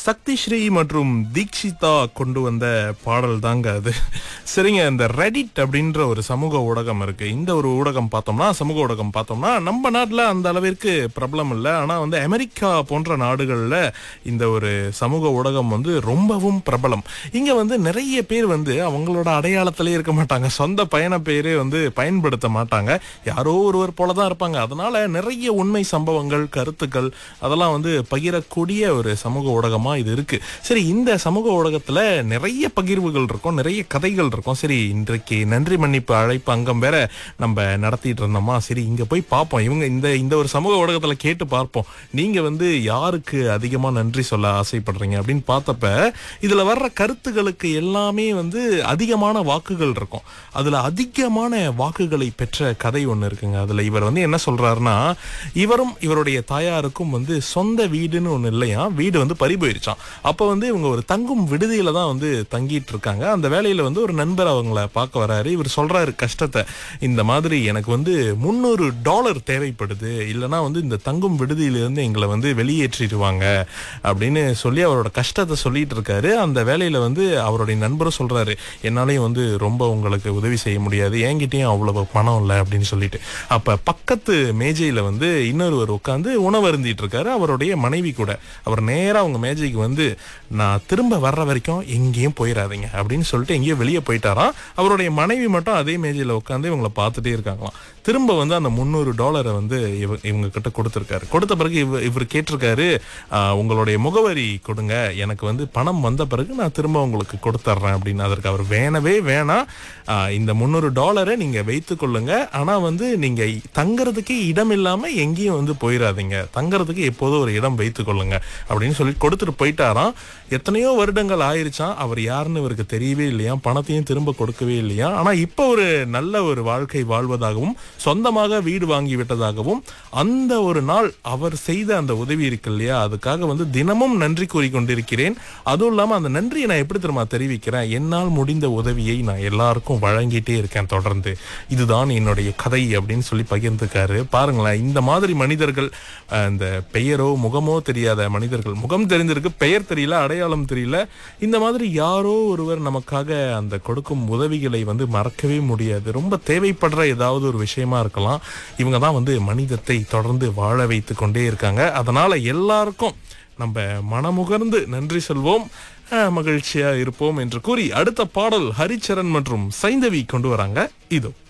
சக்தி ஸ்ரீ மற்றும் தீக்ஷிதா கொண்டு வந்த பாடல் தாங்க அது சரிங்க இந்த ரெடிட் அப்படின்ற ஒரு சமூக ஊடகம் இருக்கு இந்த ஒரு ஊடகம் பார்த்தோம்னா சமூக ஊடகம் பார்த்தோம்னா நம்ம நாட்டில் அந்த அளவிற்கு பிரபலம் இல்லை ஆனால் வந்து அமெரிக்கா போன்ற நாடுகளில் இந்த ஒரு சமூக ஊடகம் வந்து ரொம்பவும் பிரபலம் இங்க வந்து நிறைய பேர் வந்து அவங்களோட அடையாளத்திலே இருக்க மாட்டாங்க சொந்த பயண பேரே வந்து பயன்படுத்த மாட்டாங்க யாரோ ஒருவர் போல தான் இருப்பாங்க அதனால நிறைய உண்மை சம்பவங்கள் கருத்துக்கள் அதெல்லாம் வந்து பகிரக்கூடிய ஒரு சமூக ஊடகமா இது இருக்கு சரி இந்த சமூக ஊடகத்துல நிறைய பகிர்வுகள் இருக்கும் நிறைய கதைகள் இருக்கும் சரி இன்றைக்கு நன்றி மன்னிப்பு அழைப்பு அங்கம் வேற நம்ம நடத்திட்டு இருந்தோமா சரி இங்க போய் பார்ப்போம் இவங்க இந்த இந்த ஒரு சமூக ஊடகத்துல கேட்டு பார்ப்போம் நீங்க வந்து யாருக்கு அதிகமா நன்றி சொல்ல ஆசைப்படுறீங்க அப்படின்னு பார்த்தப்ப இதுல வர்ற கருத்துகளுக்கு எல்லாமே வந்து அதிகமான வாக்குகள் இருக்கும் அதுல அதிகமான வாக்குகளை பெற்ற கதை ஒண்ணு இருக்குங்க அதுல இவர் வந்து என்ன சொல்றாருன்னா இவரும் இவருடைய தாயாருக்கும் வந்து சொந்த வீடுன்னு ஒண்ணு இல்லையா வீடு வந்து பறி போயிருச்சான் அப்ப வந்து இவங்க ஒரு தங்கும் விடுதியில தான் வந்து தங்கிட்டு இருக்காங்க அந்த வேலையில வந்து ஒரு நண்பர் அவங்கள பார்க்க வராரு இவர் சொல்றாரு கஷ்டத்தை இந்த மாதிரி எனக்கு வந்து முந்நூறு டாலர் தேவைப்படுது இல்லைன்னா வந்து இந்த தங்கும் விடுதியிலிருந்து எங்களை வந்து வெளியேற்றிடுவாங்க அப்படின்னு சொல்லி அவரோட கஷ்டத்தை சொல்லிட்டு இருக்காரு அந்த வேலையில வந்து அவருடைய நண்பரும் சொல்றாரு என்னாலையும் வந்து ரொம்ப உங்களுக்கு உதவி செய்ய முடியாது என்கிட்டயும் அவ்வளவு பணம் இல்லை அப்படின்னு சொல்லிட்டு அப்ப பக்கத்து மேஜையில வந்து இன்னொருவர் உட்காந்து உணவு அருந்திட்டு இருக்காரு அவருடைய மனைவி கூட அவர் நேரா அவங்க மேஜைக்கு வந்து நான் திரும்ப வர்ற வரைக்கும் எங்கேயும் போயிடாதீங்க அப்படின்னு சொல்லிட்டு எங்கேயோ வெளியே போயிட்டாராம் அவருடைய மனைவி மட்டும் அதே மேஜையில உட்காந்து இவங்கள பார்த்துட்டே இருக்காங்களாம் திரும்ப வந்து அந்த முந்நூறு டாலரை வந்து இவ இவங்க கிட்ட கொடுத்துருக்காரு கொடுத்த பிறகு இவ இவர் கேட்டிருக்காரு "ஆஹ், உங்களுடைய முகவரி கொடுங்க எனக்கு வந்து பணம் வந்த பிறகு நான் திரும்ப உங்களுக்கு கொடுத்துட்றேன் அப்படின்னு அதற்கு அவர் வேணவே வேணாம் ஆஹ், இந்த முந்நூறு டாலரை நீங்க வைத்துக் கொள்ளுங்க ஆனா வந்து நீங்க தங்கறதுக்கே இடம் இல்லாம எங்கேயும் வந்து போயிடாதீங்க தங்கறதுக்கு எப்போதும் ஒரு இடம் வைத்துக் கொள்ளுங்க அப்படின்னு சொல்லி கொடுத்துட்டு போயிட்டாராம் எத்தனையோ வருடங்கள் ஆயிருச்சாம் அவர் யாருன்னு இவருக்கு தெரியவே இல்லையா பணத்தையும் திரும்ப கொடுக்கவே இல்லையா ஆனா இப்போ ஒரு நல்ல ஒரு வாழ்க்கை வாழ்வதாகவும் சொந்தமாக வீடு வாங்கி விட்டதாகவும் அந்த ஒரு நாள் அவர் செய்த அந்த உதவி இருக்கு இல்லையா அதுக்காக வந்து தினமும் நன்றி கூறிக்கொண்டிருக்கிறேன் அதுவும் இல்லாம அந்த நன்றியை நான் எப்படி தெரியுமா தெரிவிக்கிறேன் என்னால் முடிந்த உதவியை நான் எல்லாருக்கும் வழங்கிட்டே இருக்கேன் தொடர்ந்து இதுதான் என்னுடைய கதை அப்படின்னு சொல்லி பகிர்ந்துக்காரு பாருங்களேன் இந்த மாதிரி மனிதர்கள் அஹ், இந்த பெயரோ முகமோ தெரியாத மனிதர்கள் முகம் தெரிஞ்சிருக்கு பெயர் தெரியல அடையாளம் தெரியல இந்த மாதிரி யாரோ ஒருவர் நமக்காக அந்த கொடுக்கும் உதவிகளை வந்து மறக்கவே முடியாது ரொம்ப தேவைப்படுற ஏதாவது ஒரு விஷயமா இருக்கலாம் இவங்க தான் வந்து மனிதத்தை தொடர்ந்து வாழ வைத்து கொண்டே இருக்காங்க அதனால எல்லாருக்கும் நம்ம மனமுகர்ந்து நன்றி சொல்வோம் அஹ், மகிழ்ச்சியா இருப்போம் என்று கூறி அடுத்த பாடல் ஹரிச்சரன் மற்றும் சைந்தவி கொண்டு வராங்க இதோ